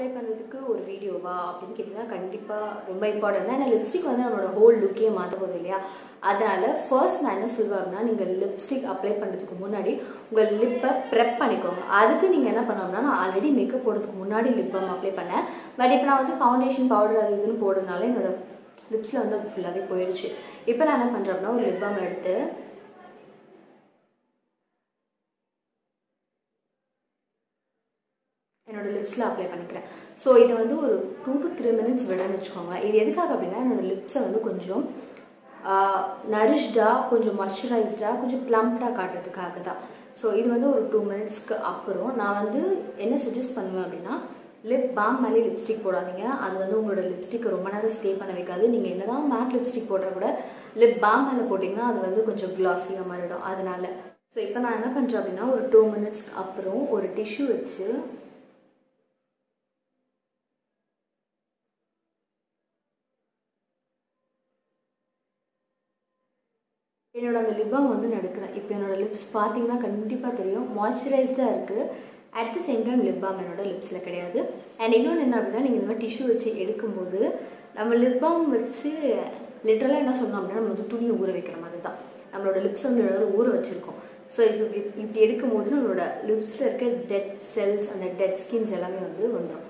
apply பண்ணுறதுக்கு ஒரு வீடியோவா அப்படின்னு கேட்டிங்கன்னா கண்டிப்பாக ரொம்ப இம்பார்ட்டன்ட் தான் ஏன்னா லிப்ஸ்டிக் வந்து நம்மளோட ஹோல் லுக்கே மாற்ற போகுது இல்லையா அதனால ஃபர்ஸ்ட் நான் என்ன சொல்லுவேன் அப்படின்னா நீங்கள் லிப்ஸ்டிக் அப்ளை பண்ணுறதுக்கு முன்னாடி உங்கள் லிப்பை ப்ரெப் பண்ணிக்கோங்க அதுக்கு நீங்கள் என்ன பண்ணோம்னா நான் ஆல்ரெடி மேக்கப் போடுறதுக்கு முன்னாடி லிப் பாம் அப்ளை பண்ணேன் பட் இப்போ நான் வந்து ஃபவுண்டேஷன் பவுடர் அது இதுன்னு போடுறதுனால என்னோட லிப்ஸில் வந்து அது ஃபுல்லாகவே போயிடுச்சு இப்போ நான் என்ன பண்ணுறேன் அப்படின்னா ஒரு லிப் பாம் எடுத்து என்னோட லிப்ஸில் அப்ளை பண்ணிக்கிறேன் ஸோ இது வந்து ஒரு டூ டு த்ரீ மினிட்ஸ் விடன்னு வச்சுக்கோங்க இது எதுக்காக அப்படின்னா என்னோட லிப்ஸை வந்து கொஞ்சம் நரிஷ்டாக கொஞ்சம் மாய்ஸ்சரைஸ்டாக கொஞ்சம் ப்ளம்ப்டாக காட்டுறதுக்காக தான் ஸோ இது வந்து ஒரு டூ மினிட்ஸ்க்கு அப்புறம் நான் வந்து என்ன சஜஸ்ட் பண்ணுவேன் அப்படின்னா லிப் பாம் மேலே லிப்ஸ்டிக் போடாதீங்க அது வந்து உங்களோட லிப்ஸ்டிக் ரொம்ப நேரம் ஸ்டே பண்ண வைக்காது நீங்கள் என்னதான் மேட் லிப்ஸ்டிக் போடுற கூட லிப் பாம் மேலே போட்டிங்கன்னா அது வந்து கொஞ்சம் கிளாஸியாக மாறிடும் அதனால ஸோ இப்போ நான் என்ன பண்ணுறேன் அப்படின்னா ஒரு டூ மினிட்ஸ்க்கு அப்புறம் ஒரு டிஷ்யூ வச்சு என்னோட அந்த லிப்பாம் வந்து நடக்கிறேன் இப்போ என்னோட லிப்ஸ் பார்த்தீங்கன்னா கண்டிப்பாக தெரியும் மாய்ஸ்சரைஸ்டாக இருக்குது at the same time lip balm என்னோட லிப்ஸில் கிடையாது அண்ட் இன்னொன்று என்ன அப்படின்னா நீங்கள் இந்த மாதிரி டிஷ்யூ வச்சு எடுக்கும்போது நம்ம லிப் பாம் வச்சு லிட்டரலாக என்ன சொன்னோம் அப்படின்னா நம்ம வந்து துணியை ஊற வைக்கிற மாதிரி தான் நம்மளோட லிப்ஸ் வந்து ஏதாவது ஊற வச்சுருக்கோம் ஸோ இப்படி இப்படி எடுக்கும்போது நம்மளோட லிப்ஸில் இருக்க டெட் செல்ஸ் அந்த டெட் ஸ்கின்ஸ் எல்லாமே வந்து வந்துடும்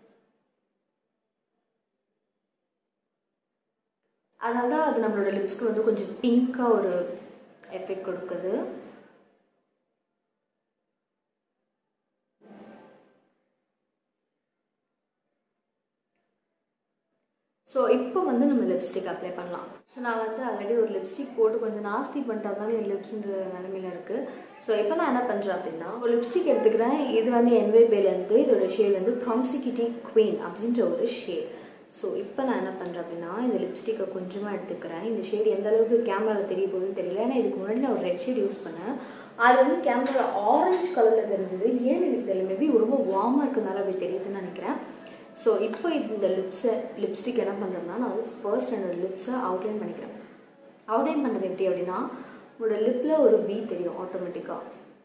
அதனால தான் அது நம்மளோட லிப்ஸ்க்கு வந்து கொஞ்சம் பிங்க்காக ஒரு எஃபெக்ட் கொடுக்குது ஸோ இப்போ வந்து நம்ம லிப்ஸ்டிக் அப்ளை பண்ணலாம் ஸோ நான் வந்து ஆல்ரெடி ஒரு லிப்ஸ்டிக் போட்டு கொஞ்சம் நாஸ்தி பண்ணிட்டதுனால என் லிப்ஸ் இந்த நிலமையில இருக்குது ஸோ இப்போ நான் என்ன பண்ணுறேன் அப்படின்னா ஒரு லிப்ஸ்டிக் எடுத்துக்கிறேன் இது வந்து என்வேபேலேருந்து இதோட ஷேட் வந்து ப்ராம்சிகிட்டி குவீன் அப்படின்ற ஒரு ஷேட் ஸோ இப்போ நான் என்ன பண்ணுறேன் அப்படின்னா இந்த லிப்ஸ்டிக்கை கொஞ்சமாக எடுத்துக்கிறேன் இந்த ஷேட் எந்த அளவுக்கு கேமராவில் தெரிய போகுதுன்னு தெரியல ஏன்னா இதுக்கு முன்னாடி நான் ஒரு ரெட் ஷேட் யூஸ் பண்ணேன் அது வந்து கேமரா ஆரஞ்சு கலரில் தெரிஞ்சது ஏன்னு எனக்கு தெரியல மேபி ரொம்ப வார்மாக இருக்கிறதுனால அப்படி தெரியுதுன்னு நினைக்கிறேன் ஸோ இப்போ இது இந்த லிப்ஸை லிப்ஸ்டிக் என்ன பண்ணுறோம்னா நான் வந்து ஃபர்ஸ்ட் என்னோட லிப்ஸை அவுட்லைன் பண்ணிக்கிறேன் அவுட்லைன் பண்ணுறது எப்படி அப்படின்னா உங்களோட லிப்பில் ஒரு வி தெரியும் ஆட்டோமேட்டிக்காக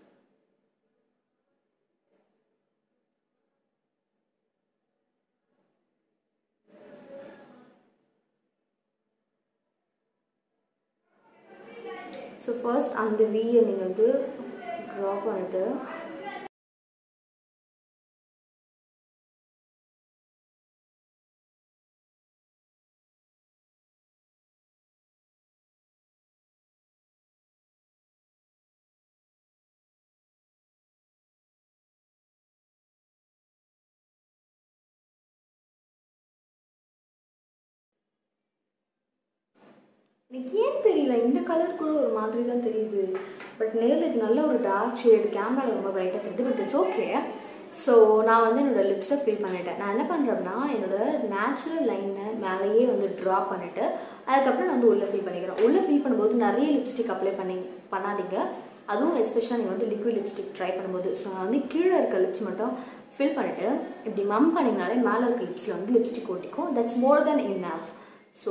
ஸோ ஃபர்ஸ்ட் அந்த வீயை நீங்கள் வந்து ட்ரா பண்ணிட்டு எனக்கு ஏன் தெரியல இந்த கலர் கூட ஒரு மாதிரி தான் தெரியுது பட் நேரில் இது நல்ல ஒரு டார்க் ஷேட் கேமராவில் ரொம்ப பிரைட்டாக தெரியுது பட் இட்ஸ் ஓகே ஸோ நான் வந்து என்னோடய லிப்ஸை ஃபில் பண்ணிட்டேன் நான் என்ன பண்ணுறேன்னா என்னோடய நேச்சுரல் லைனை மேலேயே வந்து ட்ரா பண்ணிவிட்டு அதுக்கப்புறம் நான் வந்து உள்ளே ஃபில் பண்ணிக்கிறேன் உள்ளே ஃபில் பண்ணும்போது நிறைய லிப்ஸ்டிக் அப்ளை பண்ணி பண்ணாதீங்க அதுவும் எஸ்பெஷலாக நீங்கள் வந்து லிக்விட் லிப்ஸ்டிக் ட்ரை பண்ணும்போது ஸோ நான் வந்து கீழே இருக்க லிப்ஸ் மட்டும் ஃபில் பண்ணிவிட்டு இப்படி மம் பண்ணிங்கனாலே மேலே இருக்க லிப்ஸில் வந்து லிப்ஸ்டிக் ஒட்டிக்கும் that's more then in so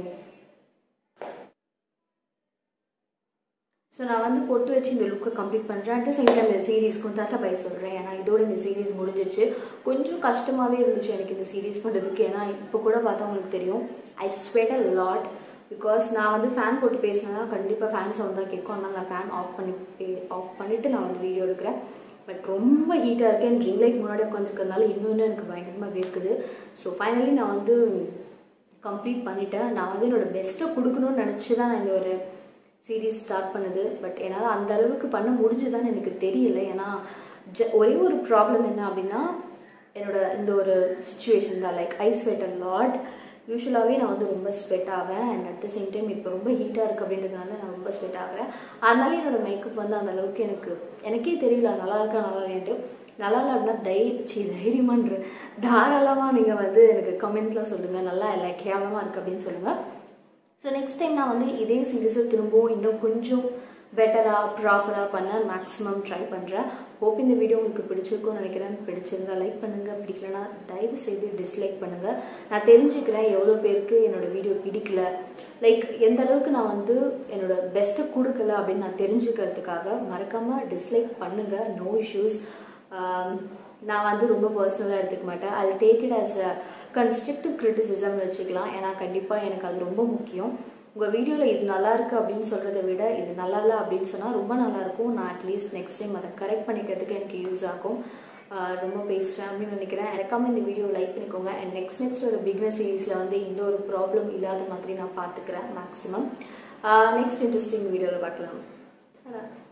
so நான் வந்து பொட்டு வச்சு இந்த லுக்கை கம்ப்ளீட் பண்ணுறேன் அட் த சேம் டைம் இந்த சீரீஸ்க்கும் டாட்டா பை சொல்கிறேன் ஏன்னா இதோட இந்த சீரீஸ் முடிஞ்சிருச்சு கொஞ்சம் கஷ்டமாகவே இருந்துச்சு எனக்கு இந்த சீரீஸ் பண்ணுறதுக்கு ஏன்னா இப்போ கூட பார்த்தா உங்களுக்கு தெரியும் I sweat a lot because நான் வந்து ஃபேன் போட்டு பேசினேன்னா கண்டிப்பாக ஃபேன் சவுண்ட் தான் கேட்கும் அதனால் நான் ஃபேன் ஆஃப் பண்ணி ஆஃப் பண்ணிவிட்டு நான் வந்து வீடியோ எடுக்கிறேன் பட் ரொம்ப ஹீட்டாக இருக்கேன் ரிங் லைட் முன்னாடி உட்காந்துருக்கிறதுனால இன்னொன்று எனக்கு பயங்கரமாக வேர்க்குது ஸோ ஃபைனலி நான் வந்து கம்ப்ளீட் பண்ணிட்டேன் நான் வந்து என்னோடய பெஸ்ட்டை கொடுக்கணும்னு நினச்சி தான் நான் இந்த ஒரு சீரீஸ் ஸ்டார்ட் பண்ணுது பட் என்னால் அந்த அளவுக்கு பண்ண முடிஞ்சுதான்னு எனக்கு தெரியல ஏன்னா ஜ ஒரே ஒரு ப்ராப்ளம் என்ன அப்படின்னா என்னோட இந்த ஒரு சுச்சுவேஷன் தான் like I sweat a lot யூஸ்வலாகவே நான் வந்து ரொம்ப ஸ்வெட் ஆவேன் and at the same time இப்போ ரொம்ப ஹீட்டாக இருக்குது அப்படின்றதுனால நான் ரொம்ப ஸ்வெட் ஆகிறேன் அதனால என்னோட மேக்கப் வந்து அந்த அளவுக்கு எனக்கு எனக்கே தெரியல நல்லா இருக்கா நல்லா இல்லைன்ட்டு நல்லா இல்லை அப்படின்னா தை சி தைரியமான்ற தாராளமாக நீங்கள் வந்து எனக்கு கமெண்ட்லாம் சொல்லுங்கள் நல்லா இல்லை கேவலமாக இருக்குது அப்படின்னு சொல்லுங்கள் ஸோ நெக்ஸ்ட் டைம் நான் வந்து இதே சீரீஸை திரும்பவும் இன்னும் கொஞ்சம் பெட்டராக ப்ராப்பராக பண்ண மேக்ஸிமம் ட்ரை பண்ணுறேன் ஹோப் இந்த வீடியோ உங்களுக்கு பிடிச்சிருக்கும்னு நினைக்கிறேன் பிடிச்சிருந்தா லைக் பண்ணுங்கள் பிடிக்கலனா தயவு செய்து டிஸ்லைக் பண்ணுங்கள் நான் தெரிஞ்சுக்கிறேன் எவ்வளோ பேருக்கு என்னோட வீடியோ பிடிக்கல லைக் எந்த அளவுக்கு நான் வந்து என்னோட பெஸ்ட்டை கொடுக்கல அப்படின்னு நான் தெரிஞ்சுக்கிறதுக்காக மறக்காமல் டிஸ்லைக் பண்ணுங்கள் நோ இஷ்யூஸ் நான் வந்து ரொம்ப பர்சனலாக எடுத்துக்க மாட்டேன் அது take it as a constructive criticism வச்சுக்கலாம் ஏன்னா கண்டிப்பாக எனக்கு அது ரொம்ப முக்கியம் உங்கள் வீடியோவில் இது நல்லா இருக்கு அப்படின்னு சொல்கிறத விட இது நல்லா இல்லை அப்படின்னு சொன்னால் ரொம்ப நல்லாயிருக்கும் நான் அட்லீஸ்ட் நெக்ஸ்ட் டைம் அதை கரெக்ட் பண்ணிக்கிறதுக்கு எனக்கு யூஸ் ஆகும் ரொம்ப பேசுகிறேன் அப்படின்னு நினைக்கிறேன் எனக்காம இந்த வீடியோ லைக் பண்ணிக்கோங்க அண்ட் நெக்ஸ்ட் நெக்ஸ்ட் ஒரு பிக்னஸ் சீரீஸில் வந்து எந்த ஒரு ப்ராப்ளம் இல்லாத மாதிரி நான் பார்த்துக்கிறேன் மேக்ஸிமம் நெக்ஸ்ட் இன்ட்ரெஸ்டிங் வீடியோவில் பார்க்கலாம்